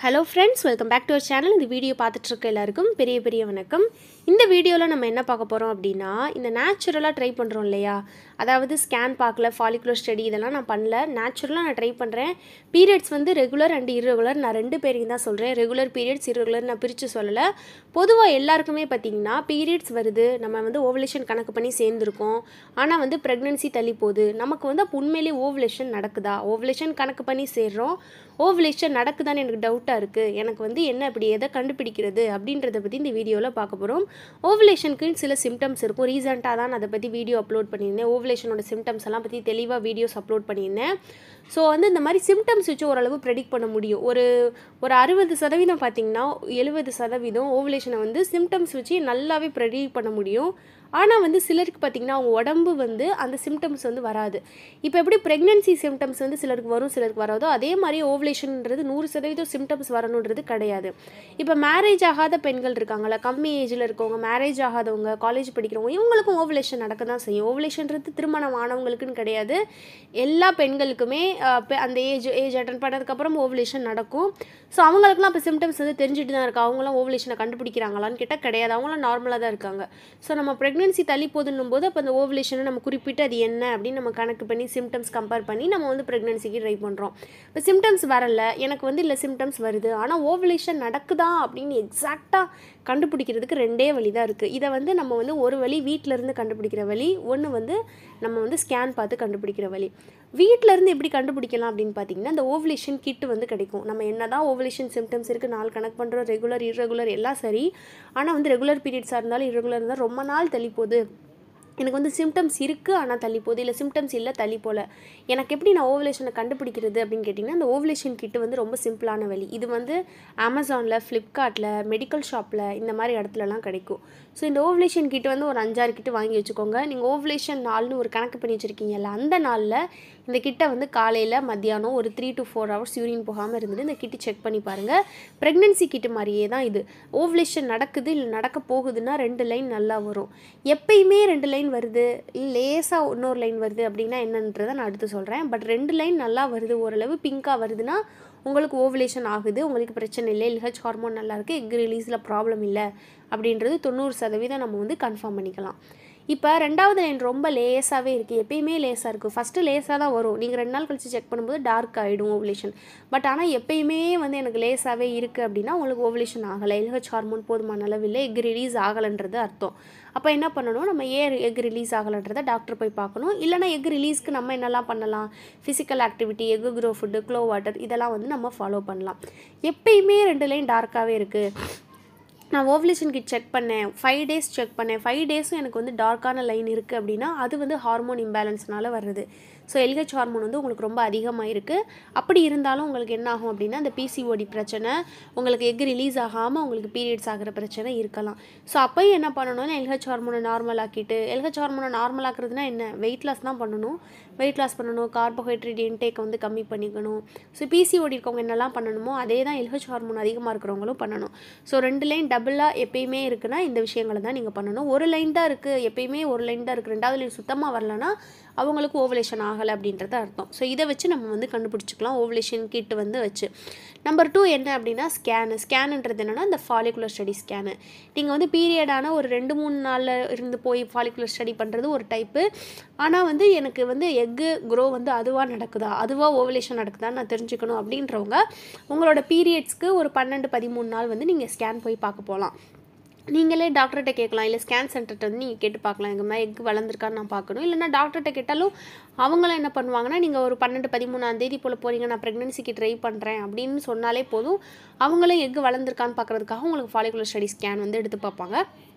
hello friends welcome back to our channel இந்த video பார்த்துட்டு இருக்க எல்லாருக்கும் பெரிய பெரிய வணக்கம் இந்த வீடியோவில் நம்ம என்ன பார்க்க போகிறோம் அப்படின்னா இந்த நேச்சுரலாக ட்ரை பண்ணுறோம் இல்லையா அதாவது ஸ்கேன் பார்க்கல ஃபாலிகுலர் ஸ்டடி இதெல்லாம் நான் பண்ணல நேச்சுரலாக நான் ட்ரை பண்ணுறேன் பீரியட்ஸ் வந்து ரெகுலர் அண்ட் irregular நான் ரெண்டு பேரையும் தான் சொல்கிறேன் ரெகுலர் பீரியட்ஸ் irregular நான் பிரித்து சொல்லலை பொதுவாக எல்லாருக்குமே பார்த்தீங்கன்னா பீரியட்ஸ் வருது நம்ம வந்து ஓவலேஷன் கணக்கு பண்ணி சேர்ந்துருக்கோம் ஆனால் வந்து ப்ரெக்னென்சி தள்ளி போகுது நமக்கு வந்து அப்போ உண்மையிலேயே ஓவலேஷன் நடக்குதா ஓவலேஷன் கணக்கு பண்ணி சேர்றோம் ஓவலேஷன் நடக்குதான்னு எனக்கு டவுட்டாக இருக்குது எனக்கு வந்து என்ன இப்படி எதை கண்டுபிடிக்கிறது அப்படின்றத பற்றி இந்த வீடியோவில் பார்க்க போகிறோம் ஓவலேஷனுக்கு சில சிம்டம்ஸ் இருக்கும் ரீசெண்டாக தான் நான் அதை பற்றி வீடியோ அப்லோட் பண்ணியிருந்தேன் ஓவலேஷனோட சிம்டம்ஸ் எல்லாம் பற்றி தெளிவாக வீடியோஸ் அப்லோட் பண்ணியிருந்தேன் ஸோ வந்து இந்த மாதிரி சிம்டம்ஸ் வச்சு ஓரளவு ப்ரெடிக்ட் பண்ண முடியும் ஒரு ஒரு அறுபது சதவீதம் பார்த்திங்கன்னா எழுபது சதவீதம் ஓவலேஷனை வந்து சிம்டம்ஸ் வச்சு நல்லாவே ப்ரெடிக்ட் பண்ண முடியும் ஆனால் வந்து சிலருக்கு பார்த்திங்கன்னா அவங்க உடம்பு வந்து அந்த சிம்டம்ஸ் வந்து வராது இப்போ எப்படி ப்ரெக்னென்சி சிம்டம்ஸ் வந்து சிலருக்கு வரும் சிலருக்கு வராதோ அதே மாதிரி ஓவலேஷன்ன்றது நூறு சதவீதம் சிம்டம்ஸ் வரணுன்றது கிடையாது இப்போ மேரேஜ் ஆகாத பெண்கள் இருக்காங்கல்ல கம்மி ஏஜில் இருக்கவங்க மேரேஜ் ஆகாதவங்க காலேஜ் படிக்கிறவங்க இவங்களுக்கும் ஓவலேஷன் நடக்க தான் செய்யும் ஓவலேஷன்றது திருமணம் ஆனவங்களுக்குன்னு கிடையாது எல்லா பெண்களுக்குமே அஹ், பெ- அந்த ஏஜ் ஏஜ் அட்டன் பண்ணதுக்கப்புறம் ஓவலேஷன் நடக்கும் ஸோ அவங்களுக்குலாம் இப்போ சிம்டம்ஸ் வந்து தெரிஞ்சுட்டு தான் இருக்கு அவங்களாம் ஓவலேஷனை கண்டுபிடிக்கிறாங்களான்னு கேட்டால் கிடையாது அவங்களாம் நார்மலாக தான் இருக்காங்க ஸோ நம்ம ப்ரெக்னென்சி தள்ளி போதுன்னும் போது அப்போ அந்த ஓவலேஷனை நம்ம குறிப்பிட்டு அது என்ன அப்படின்னு நம்ம கணக்கு பண்ணி சிம்டம்ஸ் கம்பேர் பண்ணி நம்ம வந்து ப்ரெக்னென்சிக்கு ட்ரை பண்ணுறோம் இப்போ சிம்டம்ஸ் வரல எனக்கு வந்து இல்லை சிம்டம்ஸ் வருது ஆனால் ஓவலேஷன் நடக்குதா அப்படின்னு எக்ஸாக்டாக கண்டுபிடிக்கிறதுக்கு ரெண்டே வழி தான் இருக்குது இதை வந்து நம்ம வந்து ஒரு வழி வீட்ல இருந்து கண்டுபிடிக்கிற வழி ஒன்று வந்து நம்ம வந்து ஸ்கேன் பார்த்து கண்டுபிடிக்கிற வழி வீட்ல இருந்து எப்படி கண்டுபிடிக்கலாம் அப்படின்னு பார்த்தீங்கன்னா இந்த ஓவலேஷன் கிட் வந்து கிடைக்கும் நம்ம என்ன தான் ஓவலேஷன் சிம்டம்ஸ் இருக்குது நாள் கணக்கு பண்ணுறோம் ரெகுலர் irregular எல்லாம் சரி ஆனால் வந்து ரெகுலர் பீரியட்ஸாக இருந்தாலும் irregular இருந்தால் ரொம்ப நாள் தள்ளி போகுது எனக்கு வந்து சிம்டம்ஸ் இருக்குது ஆனால் தள்ளி போகுது இல்லை சிம்டம்ஸ் இல்லை தள்ளி போல எனக்கு எப்படி நான் ஓவலேஷனை கண்டுபிடிக்கிறது அப்படின்னு கேட்டிங்கன்னா அந்த ஓவலேஷன் கிட்டு வந்து ரொம்ப சிம்பிளான வழி இது வந்து அமேசானில் ஃப்ளிப்கார்ட்டில் மெடிக்கல் ஷாப்பில் இந்த மாதிரி இடத்துலலாம் கிடைக்கும் ஸோ இந்த ஓவலேஷன் கிட் வந்து ஒரு அஞ்சாறு கிட்டு வாங்கி வச்சுக்கோங்க நீங்கள் ஓவலேஷன் நாள்னு ஒரு கணக்கு பண்ணி வச்சுருக்கீங்கல்ல அந்த நாளில் இந்த கிட்டை வந்து காலையில் மத்தியானம் ஒரு three to four hours urine போகாமல் இருந்துட்டு இந்த கிட்டு செக் பண்ணி பாருங்கள் ப்ரெக்னென்சி கிட்டு மாதிரியே தான் இது ஓவலேஷன் நடக்குது இல்லை நடக்க போகுதுன்னா ரெண்டு லைன் நல்லா வரும் எப்பயுமே ரெண்டு லைன் வருது இல்லை லேசாக இன்னொரு லைன் வருது அப்படின்னா என்னன்றதை நான் அடுத்து சொல்கிறேன் பட் ரெண்டு லைன் நல்லா வருது ஓரளவு பிங்காக வருதுன்னா உங்களுக்கு ஓவலேஷன் ஆகுது உங்களுக்கு பிரச்சனை இல்லை எல்ஹெச் ஹார்மோன் நல்லா இருக்குது எக் ரிலீஸில் ப்ராப்ளம் இல்லை அப்படின்றது தொண்ணூறு சதவீதம் நம்ம வந்து கன்ஃபார்ம் பண்ணிக்கலாம் இப்போ ரெண்டாவது லைன் ரொம்ப லேஸாகவே இருக்குது எப்பயுமே லேஸாக இருக்குது ஃபஸ்ட்டு லேஸாக தான் வரும் நீங்கள் ரெண்டு நாள் கழிச்சு செக் பண்ணும்போது டார்க் ஆகிடும் ஓவலேஷன் பட் ஆனால் எப்பயுமே வந்து எனக்கு லேஸாகவே இருக்குது அப்படின்னா உங்களுக்கு ஓவலேஷன் ஆகலை எல்ஹெச் ஹார்மோன் போதுமான அளவில் எக் ரிலீஸ் ஆகலைன்றது அர்த்தம் அப்போ என்ன பண்ணணும் நம்ம ஏன் எக் ரிலீஸ் ஆகலைன்றதை டாக்டர் போய் பார்க்கணும் இல்லைனா எக் ரிலீஸ்க்கு நம்ம என்னெல்லாம் பண்ணலாம் physical activity egg grow food glow water இதெல்லாம் வந்து நம்ம ஃபாலோ பண்ணலாம் எப்பயுமே ரெண்டு லைன் டார்க்காகவே இருக்குது நான் ஓவலேஷன் கிட் செக் பண்ணேன் ஃபைவ் டேஸ் செக் பண்ணேன் ஃபைவ் டேஸும் எனக்கு வந்து டார்க்கான லைன் இருக்குது அப்படின்னா அது வந்து ஹார்மோன் இம்பேலன்ஸ்னால வருது ஸோ எல்ஹெச் ஹார்மோன் வந்து உங்களுக்கு ரொம்ப அதிகமாக இருக்குது அப்படி இருந்தாலும் உங்களுக்கு என்ன ஆகும் அப்படின்னா அந்த பிசிஓடி பிரச்சனை உங்களுக்கு எக் ரிலீஸ் ஆகாமல் உங்களுக்கு பீரியட்ஸ் ஆகிற பிரச்சனை இருக்கலாம் ஸோ அப்போயும் என்ன பண்ணணும்னா எல்ஹெச் ஹார்மோனை நார்மல் ஆக்கிட்டு எல்ஹெச் ஹார்மோனை நார்மல் ஆக்குறதுனா என்ன வெயிட் லாஸ் தான் பண்ணணும் வெயிட் லாஸ் பண்ணணும் கார்போஹைட்ரேட் இன்டேக் வந்து கம்மி பண்ணிக்கணும் ஸோ பிசிஓடி இருக்கவங்க என்னெல்லாம் பண்ணணுமோ அதே தான் எல்ஹெச் ஹார்மோன் அதிகமாக இருக்கிறவங்களும் பண்ணணும் ஸோ ரெண்டு லைன் டபுளாக எப்பயுமே இருக்குன்னா இந்த விஷயங்களை தான் நீங்கள் பண்ணணும் ஒரு லைன் தான் இருக்குது எப்பயுமே ஒரு லைன் தான் இருக்குது ரெண்டாவது லைன் சுத்தமாக வரலனா அவங்களுக்கு ஓவலேஷன் ஆகலை அப்படின்றது அர்த்தம் ஸோ இதை வச்சு நம்ம வந்து கண்டுபிடிச்சிக்கலாம் ஓவலேஷன் கிட் வந்து வச்சு நம்பர் டூ என்ன அப்படின்னா ஸ்கேனு ஸ்கேனுன்றது என்னென்னா இந்த ஃபாலிகுலர் ஸ்டடி ஸ்கேனு நீங்கள் வந்து பீரியடான ஒரு ரெண்டு மூணு நாளில் இருந்து போய் ஃபாலிகுலர் ஸ்டடி பண்ணுறது ஒரு டைப்பு ஆனால் வந்து எனக்கு வந்து எக்கு க்ரோ வந்து அதுவாக நடக்குதா அதுவாக ஓவலேஷன் நடக்குதான்னு நான் தெரிஞ்சுக்கணும் அப்படின்றவங்க உங்களோட பீரியட்ஸ்க்கு ஒரு பன்னெண்டு பதிமூணு நாள் வந்து நீங்கள் ஸ்கேன் போய் பார்க்க போகலாம் நீங்களே டாக்டர்கிட்ட கேட்கலாம் இல்லை ஸ்கேன் சென்டர்கிட்ட வந்து நீங்கள் கேட்டு பார்க்கலாம் எங்கள் மாதிரி எக் வளர்ந்துருக்கான்னு நான் பார்க்கணும் இல்லைனா டாக்டர்கிட்ட கேட்டாலும் அவங்களும் என்ன பண்ணுவாங்கன்னா நீங்கள் ஒரு பன்னெண்டு பதிமூணாம் தேதி போல் போகிறீங்க நான் ப்ரெக்னென்சிக்கு ட்ரை பண்ணுறேன் அப்படின்னு சொன்னாலே போதும் அவங்களும் எக் வளர்ந்துருக்கான்னு பார்க்குறதுக்காக உங்களுக்கு ஃபாலிகுலர் ஸ்டடி ஸ்கேன் வந்து எடுத்து பார்ப்பாங்க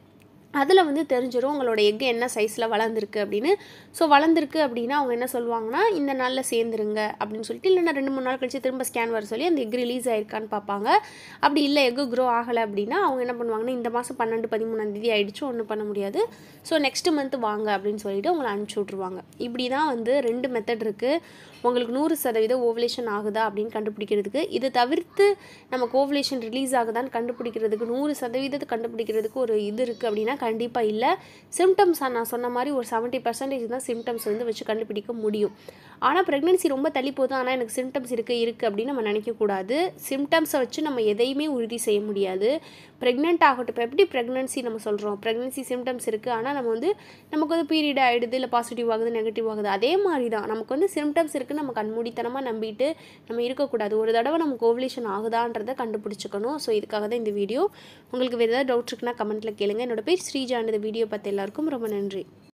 அதில் வந்து தெரிஞ்சிடும் உங்களோட எக்கு என்ன சைஸில் வளர்ந்துருக்கு அப்படின்னு ஸோ வளர்ந்துருக்கு அப்படின்னா அவங்க என்ன சொல்லுவாங்கன்னா இந்த நாளில் சேர்ந்துருங்க அப்படின்னு சொல்லிட்டு இல்லைன்னா ரெண்டு மூணு நாள் கழிச்சு திரும்ப ஸ்கேன் வர சொல்லி அந்த எக் ரிலீஸ் ஆயிருக்கான்னு பார்ப்பாங்க அப்படி இல்லை எக்கு க்ரோ ஆகலை அப்படின்னா அவங்க என்ன பண்ணுவாங்கன்னா இந்த மாதம் பன்னெண்டு பதிமூணாம் தேதி ஆயிடுச்சு ஒன்றும் பண்ண முடியாது ஸோ நெக்ஸ்ட் மந்த் வாங்க அப்படின்னு சொல்லிட்டு உங்களை அனுப்பிச்சி விட்ருவாங்க இப்படி தான் வந்து ரெண்டு மெத்தட் இருக்குது உங்களுக்கு நூறு சதவீதம் ஓவலேஷன் ஆகுதா அப்படின்னு கண்டுபிடிக்கிறதுக்கு இதை தவிர்த்து நமக்கு ஓவலேஷன் ரிலீஸ் ஆகுதான்னு கண்டுபிடிக்கிறதுக்கு நூறு சதவீதத்தை கண்டுபிடிக்கிறதுக்கு ஒரு இது இருக்குது அப்படின்னா கண்டிப்பாக இல்லை சிம்டம்ஸ் நான் சொன்ன மாதிரி ஒரு செவன்ட்டி பர்சன்டேஜ் தான் சிம்டம்ஸ் வந்து வச்சு கண்டுபிடிக்க முடியும் ஆனால் ப்ரெக்னென்சி ரொம்ப தள்ளி போதும் ஆனால் எனக்கு சிம்டம்ஸ் இருக்குது இருக்குது அப்படின்னு நம்ம நினைக்கக்கூடாது சிம்டம்ஸை வச்சு நம்ம எதையுமே உறுதி செய்ய முடியாது ப்ரெக்னென்ட் ஆகட்டும் இப்போ எப்படி ப்ரெக்னென்சி நம்ம சொல்கிறோம் ப்ரெக்னென்சி சிம்டம்ஸ் இருக்குது ஆனால் நம்ம வந்து நமக்கு வந்து பீரியட் ஆகிடுது இல்லை பாசிட்டிவ் ஆகுது நெகட்டிவ் ஆகுது அதே மாதிரி தான் நமக்கு வந்து சிம்டம்ஸ் இருக்குது நம்ம கண்மூடித்தனமாக நம்பிட்டு நம்ம இருக்கக்கூடாது ஒரு தடவை நமக்கு ஓவலேஷன் ஆகுதான்றதை கண்டுபிடிச்சிக்கணும் ஸோ இதுக்காக தான் இந்த வீடியோ உங்களுக்கு வேறு ஏதாவது டவுட் இருக்குன்னா கமெண்ட்டில் கேளுங்க என்னோட பேர் ஸ்ரீஜா இந்த வீடியோ பார்த்து எல்லாருக்கும் ரொம்ப நன்றி